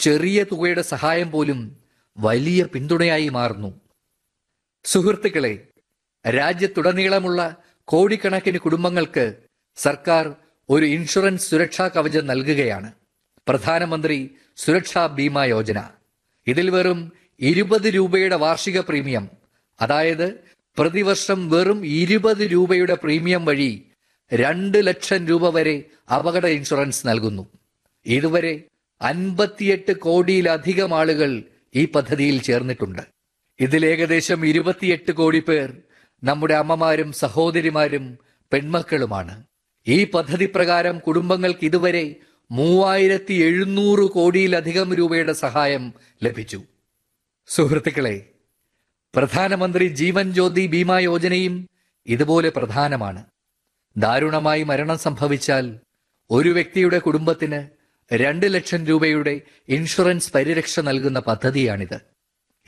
ചെറിയ തുകയുടെ സഹായം പോലും വലിയ പിന്തുണയായി മാറുന്നു സുഹൃത്തുക്കളെ രാജ്യത്തുടനീളമുള്ള കോടിക്കണക്കിന് കുടുംബങ്ങൾക്ക് സർക്കാർ ഒരു ഇൻഷുറൻസ് സുരക്ഷാ കവചം നൽകുകയാണ് പ്രധാനമന്ത്രി സുരക്ഷാ ബീമ യോജന ഇതിൽ വെറും ഇരുപത് രൂപയുടെ വാർഷിക പ്രീമിയം അതായത് പ്രതിവർഷം വെറും ഇരുപത് രൂപയുടെ പ്രീമിയം വഴി രണ്ട് ലക്ഷം രൂപ വരെ അപകട ഇൻഷുറൻസ് നൽകുന്നു ഇതുവരെ അൻപത്തിയെട്ട് കോടിയിലധികം ആളുകൾ ഈ പദ്ധതിയിൽ ചേർന്നിട്ടുണ്ട് ഇതിൽ ഏകദേശം ഇരുപത്തിയെട്ട് കോടി പേർ നമ്മുടെ അമ്മമാരും സഹോദരിമാരും പെൺമക്കളുമാണ് ഈ പദ്ധതി പ്രകാരം കുടുംബങ്ങൾക്ക് ഇതുവരെ മൂവായിരത്തി എഴുന്നൂറ് കോടിയിലധികം രൂപയുടെ സഹായം ലഭിച്ചു സുഹൃത്തുക്കളെ പ്രധാനമന്ത്രി ജീവൻ ജ്യോതി ബീമാ യോജനയും ഇതുപോലെ പ്രധാനമാണ് ദാരുണമായി മരണം സംഭവിച്ചാൽ ഒരു വ്യക്തിയുടെ കുടുംബത്തിന് രണ്ട് ലക്ഷം രൂപയുടെ ഇൻഷുറൻസ് പരിരക്ഷ നൽകുന്ന പദ്ധതിയാണിത്